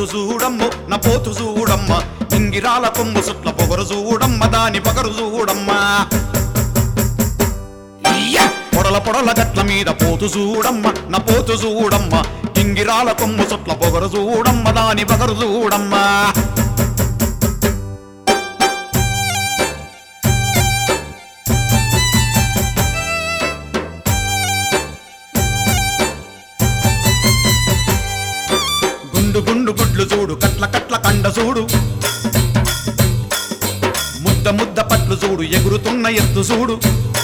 పోతు చూడమ్ము నా పోతు చూడమ్మ ఇంగిరాల కొమ్ము సుట్ల పొగరు చూడమ్మ దాని పగరు చూడమ్మ ఇయ్య! పొడల పొడల గట్ల మీద పోతు చూడమ్మ నా పోతు చూడమ్మ ఇంగిరాల కొమ్ము సుట్ల పొగరు చూడమ్మ దాని పగరు చూడమ్మ గుండు గుండు గుడ్లు చూడు కట్ల కట్ల కండ చూడు ముద్ద ముద్ద పట్లు చూడు ఎగురుతున్న ఎత్తు చూడు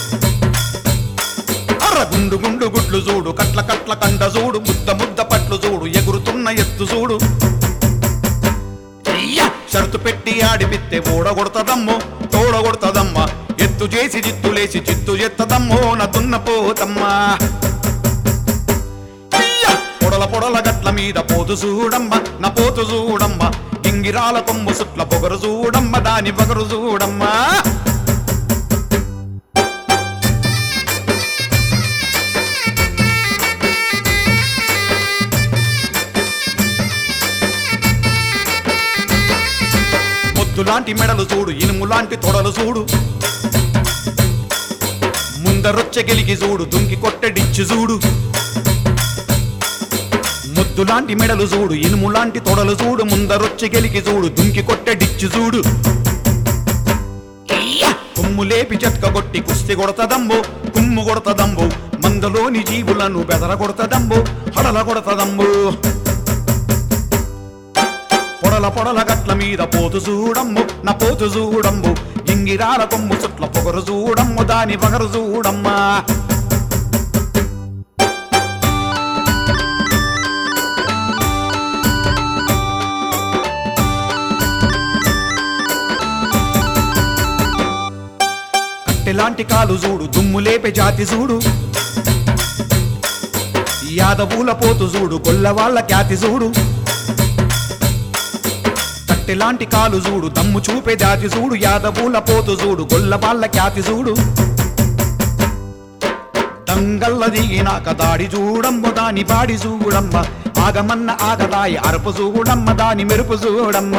అర గుండు గుండు గుడ్లు చూడు కట్ల కట్ల కండ చూడు ముద్ద ముద్ద పట్లు చూడు ఎగురుతున్న ఎత్తు చూడు చెయ్య! షరతు పెట్టి ఆడిపిత్తే ఓడగొడతదమ్మో తోడగొడతదమ్మ ఎత్తు చేసి జిత్తులేసి చిత్తు ఎత్తదమ్మో నదున్న పోతమ్మా చెయ్య! పొడల పొడల గట్ల మీద పోతు చూడమ్మ నా పోతు చూడమ్మ ఇంగిరాల కొమ్ము సుట్ల పొగరు చూడమ్మ దాని పొగరు చూడమ్మా పొద్దులాంటి మెడలు చూడు ఇనుము లాంటి తొడలు చూడు ముందరొచ్చ గెలిగి చూడు దుంకి కొట్టడిచ్చి చూడు ముద్దులాంటి మెడలు చూడు ఇనుము లాంటి తొడలు చూడు ముందరొచ్చి గెలికి చూడు దుంకి కొట్టడిచ్చి చూడు కొమ్ము లేపి చెత్క కొట్టి కుస్తి కొడతదంబో కుమ్ము కొడతదంబో మందలోని జీవులను బెదర కొడతదంబో హడల కొడతదంబో పొడల పొడల గట్ల మీద పోతు చూడమ్ము నా పోతు చూడమ్ము ఇంగిరాల కొమ్ము చుట్ల పొగరు చూడమ్ము దాని పగరు చూడమ్మా కట్టెలాంటి కాలు చూడు దుమ్ము లేపే జాతి చూడు యాదవుల పోతు చూడు కొల్ల వాళ్ళ ఖ్యాతి చూడు కట్టెలాంటి కాలు చూడు దమ్ము చూపే జాతి చూడు యాదవుల పోతు చూడు గొల్ల వాళ్ళ ఖ్యాతి చూడు దంగల్ల దిగినాక దాడి చూడమ్మ దాని బాడి చూడమ్మ ఆగమన్న ఆగదాయి అరపు చూడమ్మ దాని మెరుపు చూడమ్మ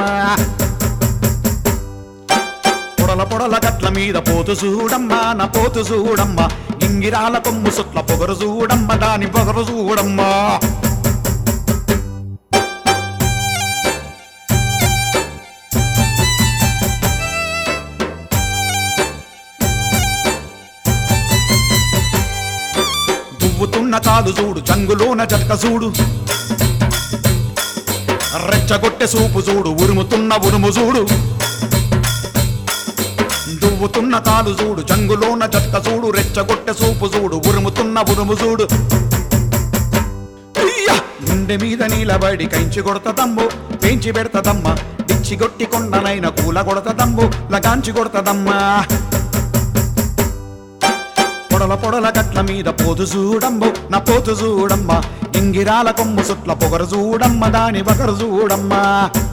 పొడల పొడల గట్ల మీద పోతు చూడమ్మ నా పోతు చూడమ్మ ఇంగిరాల కొమ్ము సుట్ల పొగరు చూడమ్మ దాని పొగరు చూడమ్మా దువ్వుతున్న కాలు చూడు చంగులోన జట్క చూడు రెచ్చగొట్టె సూపు చూడు ఉరుముతున్న ఉరుము చూడు దువ్వుతున్న కాలు చూడు చంగులోన జట్క చూడు రెచ్చగొట్టె సూపు చూడు ఉరుముతున్న ఉరుము చూడు అయ్యా! గుండె మీద నీలబడి కంచి కొడతదమ్ము పెంచి పెడతదమ్మ డిచ్చి గొట్టి కొండనైన కూల కొడతదమ్ము లగాంచి కొడతదమ్మా పొడల పొడల గట్ల మీద పోతు చూడమ్ము నా పోతు చూడమ్మ ఇంగిరాల కొమ్ము సుట్ల పొగరు చూడమ్మ దాని బగరు చూడమ్మా